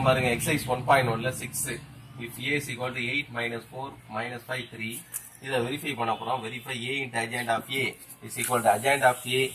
கொடுத்துருக்கான் பாருங்க exercise one point ஒன்ல six if A is equal to eight minus four minus five three இதை verify பண்ண போறோம் verify A into adjoint of A is equal to adjoint of A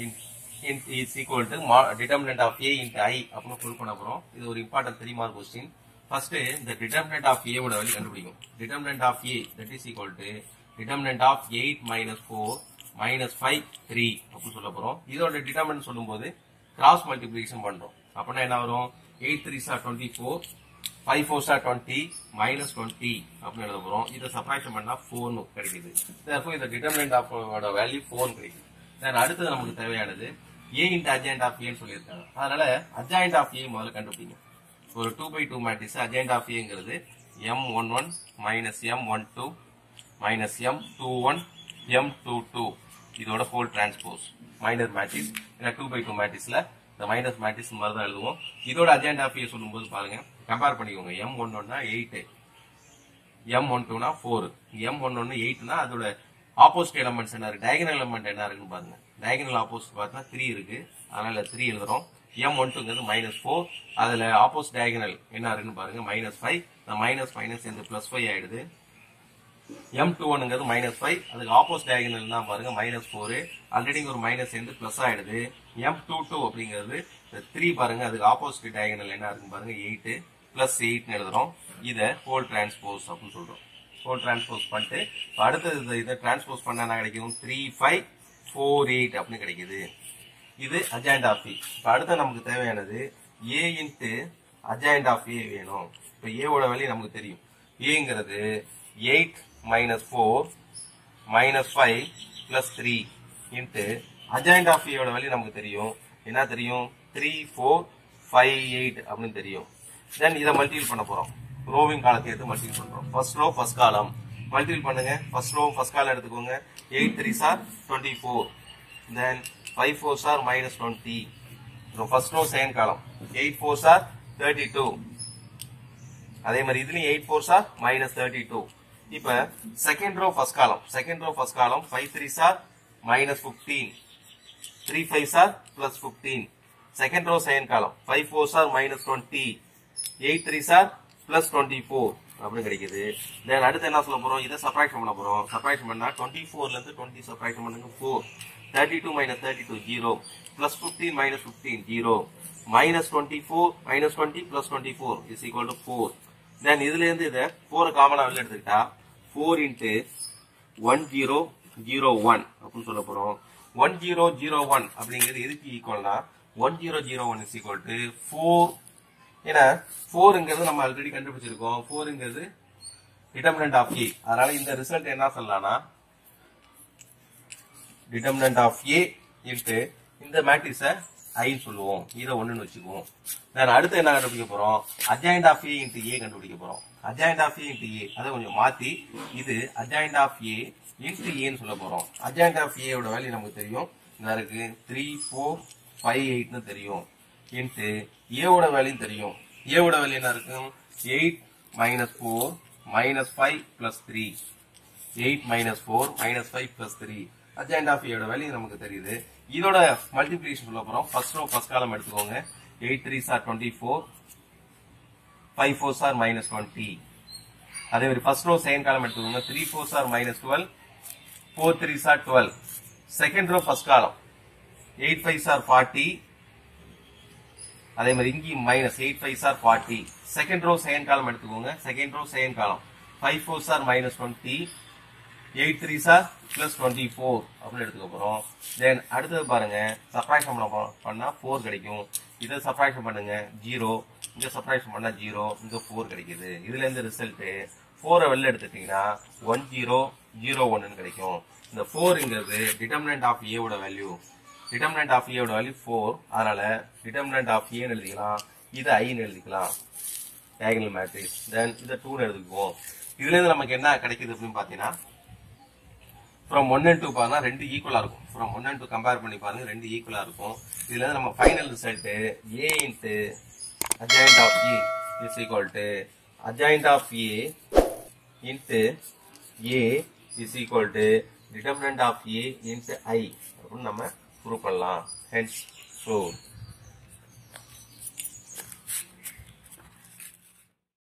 is equal to determinant of A into I அப்படின்னு prove பண்ண போறோம் இது ஒரு important three mark question first இந்த determinant of A ஓட வேல்யூ கண்டுபிடிக்கும் determinant of A that is equal to determinant of eight minus four minus five three அப்படின்னு சொல்ல போறோம் இதோட டிட்டர்மினன்ட் சொல்லும்போது கிராஸ் மல்டிபிளிகேஷன் பண்றோம் அப்படின்னா என்ன வரும் eight three are twenty four five four are twenty minus twenty அப்படின்னு எழுத போறோம் இதை சப்ராக்ஷன் பண்ணா ஃபோர்னு கிடைக்குது therefore இந்த டிட்டர்மினன்ட் ஆஃப் வேல்யூ ஃபோர் கிடைக்குது தென் அடுத்தது நமக்கு தேவையானது ஏ இன்ட் அஜாயிண்ட் ஆஃப் ஏன்னு சொல்லியிருக்காங்க அதனால அஜாயிண்ட் ஆஃப் ஏ முதல்ல கண்டுபிடிங்க ஒரு two by two matrix adjoint of ஏங்கிறது M one one minus M one two minus M two one M two two இதோட ஹோல் டிரான்ஸ்போஸ் மைனர் மேட்ரிக்ஸ் ஏன்னா டூ பை டூ மேட்ரிக்ஸ்ல இந்த மைனஸ் மேட்ரிக்ஸ் மாதிரி தான் எழுதுவோம் இதோட அஜெண்ட் ஆஃப் ஏ சொல்லும்போது பாருங்க கம்பேர் பண்ணிக்கோங்க எம் ஒன் ஒன்னா எயிட் எம் ஒன் டூனா ஃபோர் எம் ஒன் ஒன்னு எயிட்னா அதோட ஆப்போசிட் எலமெண்ட்ஸ் என்ன இருக்கு டயகனல் எலமெண்ட் என்ன இருக்குன்னு பாருங்க டயகனல் ஆப்போசிட் பார்த்தா த்ரீ இருக்கு அதனால த்ரீ எழுதுறோம் எம் ஒன் டூங்கிறது மைனஸ் ஃபோர் அதுல ஆப்போசிட் டயகனல் என்ன இருக்குன்னு பாருங்க மைனஸ் ஃபைவ் மைனஸ் மைனஸ் சேர்ந்து பிளஸ் ஃபைவ் ஆயிடுது எம் டூ ஒன்னுங்கிறது மைனஸ் ஃபைவ் அதுக்கு ஆப்போசிட் டயகனல் தான் பாருங்க மைனஸ் ஃபோர் ஆல்ரெடி ஒரு மைனஸ் சேர்ந்து பிளஸ் ஆயிடுது எம் டூ டூ அப்படிங்கிறது த்ரீ பாருங்க அதுக்கு ஆப்போசிட் டயகனல் என்ன இருக்குன்னு பாருங்க எயிட் பிளஸ் எயிட்னு எழுதுறோம் இதை ஹோல் டிரான்ஸ்போஸ் அப்படின்னு சொல்றோம் ஹோல் டிரான்ஸ்போஸ் பண்ணிட்டு இப்ப அடுத்தது இதை- இதை டிரான்ஸ்போஸ் பண்ணா என்ன கிடைக்கும் த்ரீ ஃபைவ் ஃபோர் எயிட் அப்படின்னு கிடைக்குது இது அஜாயிண்ட் ஆஃப் ஏ இப்போ அடுத்து நமக்கு தேவையானது A into adjoint of A வேணும் இப்போ ஏவோட வேல்யூ நமக்கு தெரியும் ஏங்கிறது eight minus four minus five plus three into adjoint of ஏவோட வேல்யூ நமக்கு தெரியும் என்ன தெரியும் த்ரீ ஃபோர் ஃபைவ் எயிட் அப்படின்னு தெரியும் தென் இதை மல்டிபிள் பண்ண போறோம் ரோவிங் காலத்தை எடுத்து மல்டிபிள் பண்றோம் first row first column multiple பண்ணுங்க ஃபர்ஸ்ட் ரோ ஃபர்ஸ்ட் காலம் எடுத்துக்கோங்க eight three are twenty four then five four are minus twenty first row second column eight four are thirty two அதே மாதிரி இதுலயும் eight four are minus thirty two இப்ப second row first column second row first column five three are minus fifteen three five are plus fifteen second row second column five four are minus twenty eight three are plus twenty four அப்படின்னு கிடைக்குது தென் அடுத்து என்ன சொல்ல போறோம் இதை subtraction பண்ண போறோம் subtraction பண்ணா டுவெண்ட்டி ஃபோர்ல இருந்து டுவெண்ட்டி சப்ராக்ஷன் பண்ணுங்க four thirty two minus thirty two zero plus fifteen minus fifteen zero minus twenty four minus twenty plus twenty four is equal to four then இதுல இருந்து இதை ஃபோரை காமனா வெளில எடுத்துக்கிட்டா four into one zero zero one அப்படின்னு சொல்ல போறோம் ஒன் ஜீரோ ஜீரோ ஒன் அப்படிங்கிறது எதுக்கு ஈக்குவல்னா one zero zero one is equal to four ஏன்னா ஃபோருங்கிறது நம்ம ஆல்ரெடி கண்டுபிடிச்சிருக்கோம் ஃபோருங்கிறது டிட்டர்மினன்ட் ஆஃப் ஏ அதனால இந்த ரிசல்ட் என்ன சொல்லலாம்னா டிட்டர்மினன்ட் ஆஃப் ஏ இன்ட்டு இந்த மேட்ரிக்ஸை ஐன்னு சொல்லுவோம் இதை ஒண்ணுன்னு வச்சுக்குவோம் நான் அடுத்து என்ன கண்டுபிடிக்க போறோம் adjoint of A into A கண்டுபிடிக்க போறோம் adjoint of A into A அதை கொஞ்சம் மாத்தி இது அஜாயிண்ட் ஆஃப் ஏ இன்ட்டு ஏன்னு சொல்ல போறோம் அஜாயிண்ட் ஆஃப் ஏயோட வேல்யூ நமக்கு தெரியும் இந்த இருக்கு த்ரீ ஃபோர் ஃபைவ் எயிட்னு தெரியும் இன்ட்டு ஏவோட வேல்யூ தெரியும் ஏவோட வேல்யூ என்ன இருக்கும் eight minus four minus five plus three eight minus four minus five plus three adjoint of ஏயோட வேல்யூ நமக்கு தெரியுது இதோட மல்டிபிளிகேஷன் சொல்ல போறோம் ஃபர்ஸ்ட் ரோ ஃபர்ஸ்ட் காலம் எடுத்துக்கோங்க eight three are twenty four five four are minus twenty அதே மாதிரி first row second column எடுத்துக்கோங்க three four are minus twelve four three are twelve second row first column eight five are forty அதே மாதிரி இங்கேயும் minus eight five are forty second row second column எடுத்துக்கோங்க second row second column five four are minus twenty eight three are plus twenty four அப்படின்னு எடுத்துக்க போறோம் தென் அடுத்தது பாருங்க subtraction பண்ண போ- பண்ணா ஃபோர் கிடைக்கும் இதை சப்ராக்ஷன் பண்ணுங்க ஜீரோ இங்க சப்ராக்ஷன் பண்ணா ஜீரோ இங்க ஃபோர் கிடைக்குது இதுல இருந்து ரிசல்ட் ஃபோரை வெளில எடுத்துட்டீங்கன்னா ஒன் ஜீரோ ஜீரோ ஒன்னு கிடைக்கும் இந்த ஃபோருங்கிறது டிட்டர்மினன்ட் ஆஃப் ஏவோட வேல்யூ டிட்டர்மினன்ட் ஆஃப் ஏவோட வேல்யூ ஃபோர் அதனால டிட்டர்மினன்ட் ஆஃப் ஏன்னு எழுதிக்கலாம் இது ஐன்னு எழுதிக்கலாம் diagonal மேட்ரிக்ஸ் தென் இதை டூன்னு எழுதிக்குவோம் இதுல இருந்து நமக்கு என்ன கிடைக்குது அப்படின்னு பாத்தீங்கன்னா ஃப்ரம் ஒன் அண்ட் டூ பாருங்க ரெண்டு ஈக்குவலா இருக்கும் from one and two compare பண்ணி பாருங்க ரெண்டு ஈக்குவலா இருக்கும் இதுல இருந்து நம்ம final result A into adjoint of A is equal to adjoint of A into A is equal to determinant of A into I அப்படின்னு நம்ம ப்ரூவ் பண்ணலாம் ஹென்ஸ் ஸோ